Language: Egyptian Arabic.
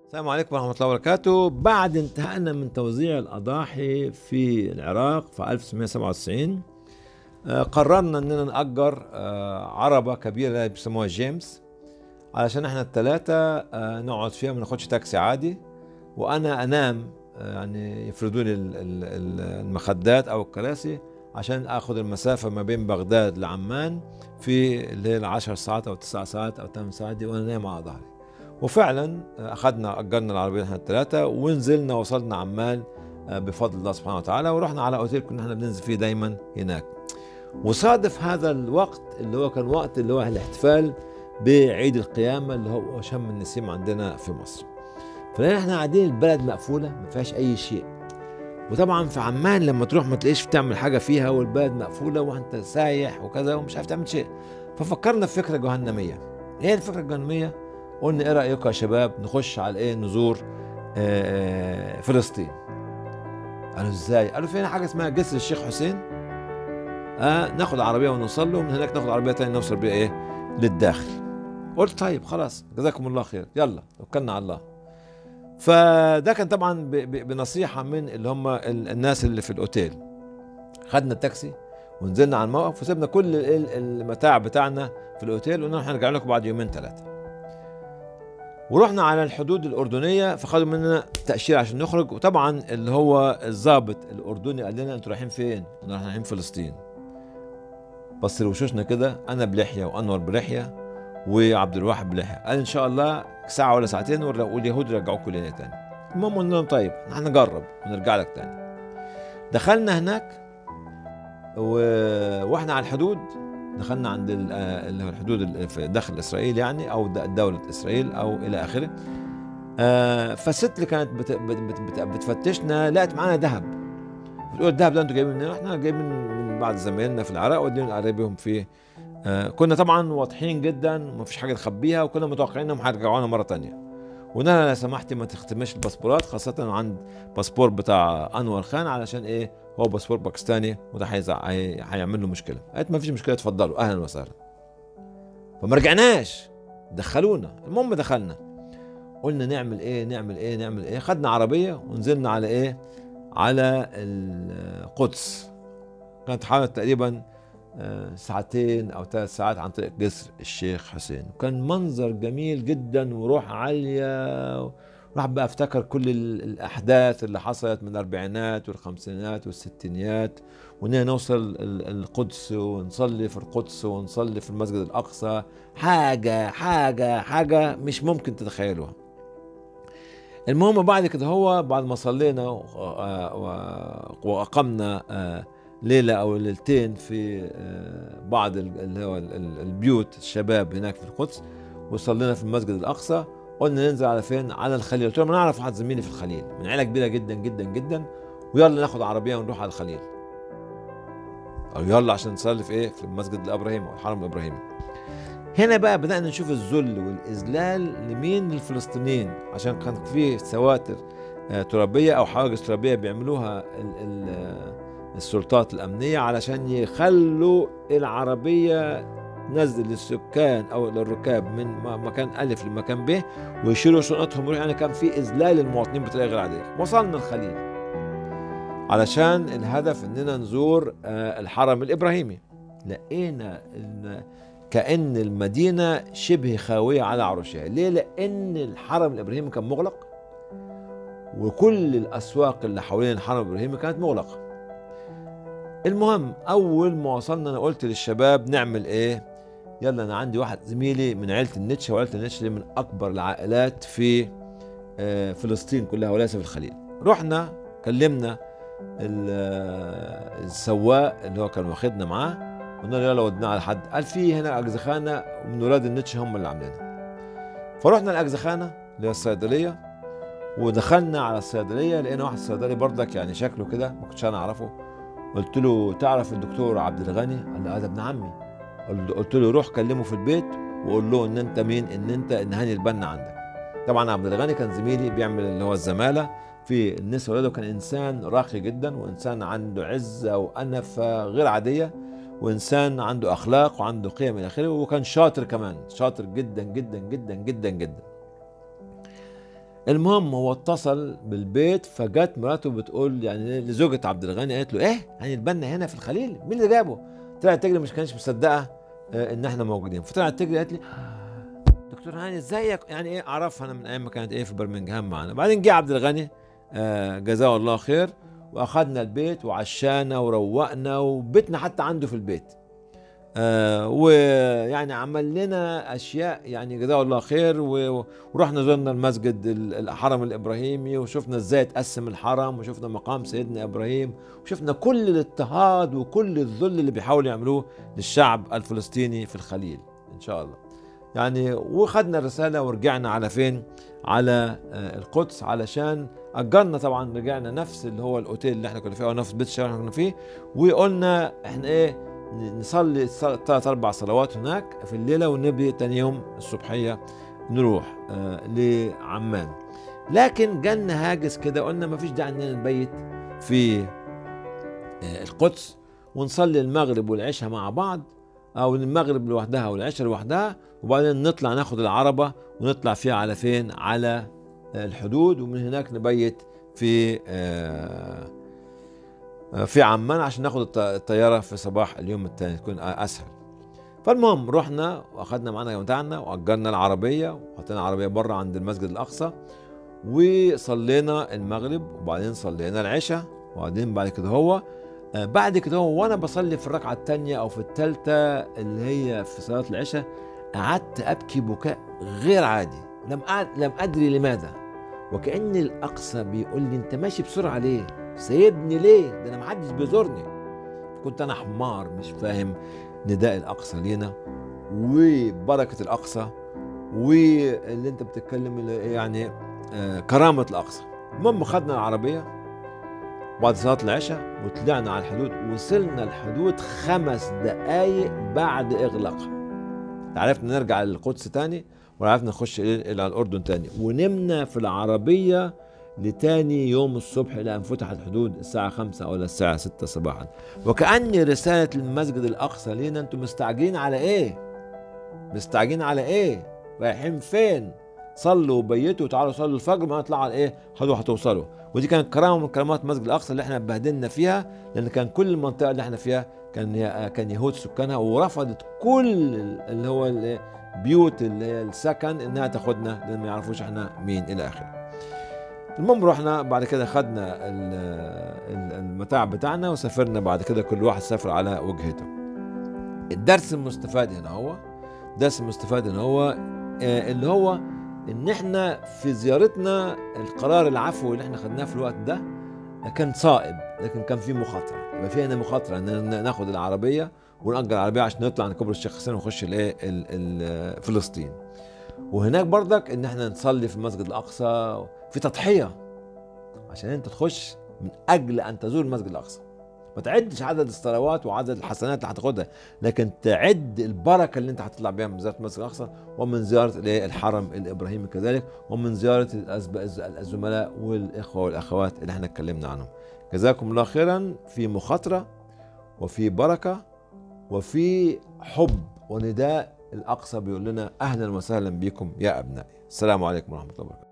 السلام عليكم ورحمة الله وبركاته بعد انتهائنا من توزيع الأضاحي في العراق في 1997 آه، قررنا اننا نأجر آه، عربة كبيرة بيسموها جيمس علشان احنا الثلاثة آه، نقعد فيها ما ناخدش تاكسي عادي وانا انام آه، يعني يفردوا لي ال- ال- ال- المخدات او الكراسي عشان اخد المسافة ما بين بغداد لعمان في اللي هي العشر ساعات او تسع ساعات او ثمان ساعات دي وانا نايم على ظهري وفعلا اخذنا اجرنا العربيه احنا الثلاثه ونزلنا وصلنا عمان آه، بفضل الله سبحانه وتعالى ورحنا على اوتيل كنا احنا بننزل فيه دايما هناك وصادف هذا الوقت اللي هو كان وقت اللي هو الاحتفال بعيد القيامه اللي هو شم النسيم عندنا في مصر فلقينا احنا قاعدين البلد مقفوله ما فيهاش اي شيء وطبعا في عمان لما تروح ما تلاقيش تعمل حاجه فيها والبلد مقفوله وانت سايح وكذا ومش عارف تعمل شيء ففكرنا في فكره جهنميه ايه الفكره الجهنميه قلنا ايه رايكم يا شباب نخش على ايه نزور آه، فلسطين قالوا ازاي قالوا في هنا حاجه اسمها جسر الشيخ حسين آه ناخد عربيه ونوصل له ومن هناك ناخد عربيه تانية نوصل بيها ايه للداخل قلت طيب خلاص جزاكم الله خير يلا توكلنا على الله فده كان طبعا ب- ب- بنصيحه من اللي هم ال- الناس اللي في الاوتيل خدنا التاكسي ونزلنا على الموقف وسيبنا كل ال- المتاع بتاعنا في الاوتيل وقلنا احنا هنرجع لكم بعد يومين ثلاثه ورحنا على الحدود الأردنية فخدوا مننا تأشيرة عشان نخرج وطبعا اللي هو الضابط الأردني قال لنا أنتوا رايحين فين؟ قلنا احنا رايحين فلسطين بص لوشوشنا كده أنا بلحية وأنور بلحية وعبد الواحد بلحية قال إن شاء الله ساعة ولا ساعتين والر- واليهود يرجعوكم لنا تاني المهم قلنا لهم طيب احنا نجرب ونرجع لك تاني دخلنا هناك و... واحنا على الحدود دخلنا عند ال- آه، اللي هو الحدود ال- في داخل اسرائيل يعني او د- دوله اسرائيل او الى اخره آه، فالست اللي كانت بت بت بت بت بتفتشنا لقت معانا ذهب بتقول الذهب ده انتوا جايبين منين؟ احنا جايبين من بعض زمايلنا في العراق ودين قرايبهم في آه، كنا طبعا واضحين جدا ما فيش حاجه نخبيها وكنا متوقعين انهم هيرجعونا مره تانية وقلنا لها لو سمحتي ما تختمش الباسبورات خاصه عند باسبور بتاع انور خان علشان ايه هو باسبور باكستاني وده هيزع- هي- هيعمل له مشكله قالت ما فيش مشكله اتفضلوا اهلا وسهلا فما رجعناش دخلونا المهم دخلنا قلنا نعمل ايه نعمل ايه نعمل ايه خدنا عربيه ونزلنا على ايه على القدس كانت حوالي تقريبا آه، ساعتين او ثلاث ساعات عن طريق جسر الشيخ حسين وكان منظر جميل جدا وروح عاليه راح بقى افتكر كل ال- الاحداث اللي حصلت من الاربعينات والخمسينات والستينيات واننا نوصل ال- القدس ونصلي في القدس ونصلي في المسجد الاقصى حاجه حاجه حاجه مش ممكن تتخيلوها المهم بعد كده هو بعد ما صلينا و- و- واقمنا آه، ليله او ليلتين في آه، بعض ال- اللي هو ال- ال- البيوت الشباب هناك في القدس وصلينا في المسجد الاقصى قلنا ننزل على فين على الخليل قلت لهم انا اعرف واحد زميلي في الخليل من عيله كبيره جدا جدا جدا ويلا ناخد عربيه ونروح على الخليل قالوا يلا عشان نصلي في ايه في المسجد الابراهيمي او الحرم الابراهيمي هنا بقى بدانا نشوف الذل والاذلال لمين للفلسطينيين عشان كان في سواتر آه، ترابيه او حواجز ترابيه بيعملوها ال ال آه، السلطات الامنيه علشان يخلوا العربيه نزل للسكان او للركاب من م- مكان الف لمكان ب ويشيلوا شنطهم ويروحوا. يعني كان في اذلال للمواطنين بطريقه غير عاديه وصلنا الخليل علشان الهدف اننا نزور آه، الحرم الابراهيمي لقينا إن كأن المدينة شبه خاوية على عروشها ليه؟ لأن الحرم الإبراهيمي كان مغلق وكل الأسواق اللي حوالين الحرم الإبراهيمي كانت مغلقة المهم أول ما وصلنا أنا قلت للشباب نعمل إيه؟ يلا أنا عندي واحد زميلي من عيلة النتشة وعيلة النتشة دي من أكبر العائلات في آه، فلسطين كلها وليس في الخليل رحنا كلمنا ال- آه، السواق اللي هو كان واخدنا معاه قلنا له يلا ودنا على حد قال في هنا اجزخانه ومن ولاد النتش هم اللي عاملينها فرحنا الاجزخانه اللي هي الصيدليه ودخلنا على الصيدليه لقينا واحد صيدلي برضك يعني شكله كده ما كنتش انا اعرفه قلت له تعرف الدكتور عبد الغني قال لي اه ده ابن عمي قل- قلت له روح كلمه في البيت وقول له ان انت مين ان انت ان هاني البنا عندك طبعا عبد الغني كان زميلي بيعمل اللي هو الزماله في النساء ولاده كان انسان راقي جدا وانسان عنده عزه وانفه غير عاديه وانسان عنده اخلاق وعنده قيم الى اخره وكان شاطر كمان شاطر جدا جدا جدا جدا جدا المهم هو اتصل بالبيت فجت مراته بتقول يعني لزوجة عبد الغني قالت له ايه يعني البنا هنا في الخليل مين اللي جابه طلعت تجري مش كانش مصدقه آه، ان احنا موجودين فطلعت تجري قالت لي دكتور هاني ازيك يعني ايه اعرفها انا من ايام ما كانت ايه في برمنجهام معانا بعدين جه عبد الغني آه، جزاه الله خير واخدنا البيت وعشانا وروقنا وبيتنا حتى عنده في البيت آه ويعني عمل لنا اشياء يعني جزاه الله خير و- ورحنا زرنا المسجد ال- الحرم الابراهيمي وشفنا ازاي اتقسم الحرم وشفنا مقام سيدنا ابراهيم وشفنا كل الاضطهاد وكل الذل اللي بيحاولوا يعملوه للشعب الفلسطيني في الخليل ان شاء الله يعني وخدنا الرساله ورجعنا على فين على آه، القدس علشان اجرنا طبعا رجعنا نفس اللي هو الاوتيل اللي احنا كنا فيه او نفس بيت الشارع اللي احنا كنا فيه وقلنا احنا ايه ن- نصلي ثلاث اربع صلوات هناك في الليله ونبدا تاني يوم الصبحيه نروح آه لعمان لكن جالنا هاجس كده قلنا ما فيش داعي اننا نبيت في آه القدس ونصلي المغرب والعشاء مع بعض او المغرب لوحدها والعشاء لوحدها وبعدين نطلع ناخد العربه ونطلع فيها على فين على آه، الحدود ومن هناك نبيت في آه آه، في عمان عشان ناخد الط- الطياره في صباح اليوم الثاني تكون اسهل فالمهم رحنا واخدنا معانا بتاعنا واجرنا العربيه وحطينا العربيه بره عند المسجد الاقصى وصلينا المغرب وبعدين صلينا العشاء وبعدين بعد كده هو آه، بعد كده هو وانا بصلي في الركعه الثانيه او في الثالثه اللي هي في صلاه العشاء قعدت ابكي بكاء غير عادي لم أع- لم ادري لماذا وكان الاقصى بيقول لي انت ماشي بسرعه ليه سايبني ليه ده انا محدش بيزورني كنت انا حمار مش فاهم نداء الاقصى لينا وبركه الاقصى واللي انت بتتكلم اللي يعني آه كرامه الاقصى المهم خدنا العربيه بعد صلاه العشاء وطلعنا على الحدود وصلنا الحدود خمس دقايق بعد اغلاقها عرفنا نرجع للقدس تاني وعرفنا نخش الى إلى الاردن تاني ونمنا في العربيه لتاني يوم الصبح الى ان فتحت الحدود الساعه 5 او الساعه 6 صباحا وكأن رساله المسجد الاقصى لينا انتم مستعجلين على ايه مستعجلين على ايه رايحين فين صلوا وبيتوا وتعالوا صلوا الفجر ما نطلعوا على ايه هدوا هتوصلوا ودي كانت كرامه من كرامات المسجد الاقصى اللي احنا اتبهدلنا فيها لان كان كل المنطقه اللي احنا فيها كان كان يهود سكانها ورفضت كل اللي هو البيوت اللي هي السكن انها تاخدنا لان ما يعرفوش احنا مين الى اخره المهم رحنا بعد كده خدنا ال- ال- المتاع بتاعنا وسافرنا بعد كده كل واحد سافر على وجهته الدرس المستفاد هنا هو الدرس المستفاد هنا هو آه، اللي هو ان احنا في زيارتنا القرار العفوي اللي احنا خدناه في الوقت ده كان صائب لكن كان في مخاطره يبقى في هنا مخاطره ان ناخد العربيه ونأجر العربيه عشان نطلع عند كوبري الشيخ حسين ونخش الايه ال- ال- فلسطين وهناك برضك ان احنا نصلي في المسجد الاقصى في تضحيه عشان انت تخش من اجل ان تزور المسجد الاقصى ما تعدش عدد الصلوات وعدد الحسنات اللي هتاخدها لكن تعد البركه اللي انت هتطلع بيها من زياره المسجد الاقصى ومن زياره الايه الحرم الابراهيمي كذلك ومن زياره الأزب- الزملاء والاخوه والاخوات اللي احنا اتكلمنا عنهم جزاكم الله خيرا في مخاطره وفي بركه وفي حب ونداء الاقصى بيقول لنا اهلا وسهلا بكم يا ابنائي السلام عليكم ورحمه الله وبركاته